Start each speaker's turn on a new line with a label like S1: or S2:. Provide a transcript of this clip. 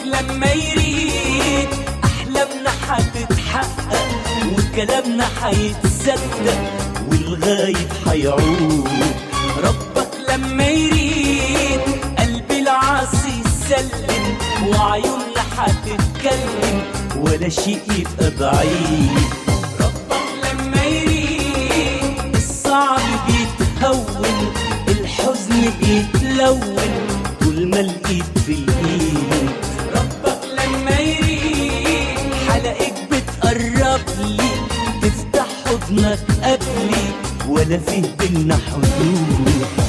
S1: لما يريد أحلامنا هتتحقق وكلامنا هيتصدق والغايب هيعود ربك لما يريد قلبي العاصي يسلم وعيوننا هتتكلم ولا شيء يبقى بعيد ربك لما يريد الصعب بيتهون الحزن بيتلون طول ما الايد في الايد ربك لما يريد حلقك بتقرب لي تفتح حضنك قبلي ولا فيه بينا حدود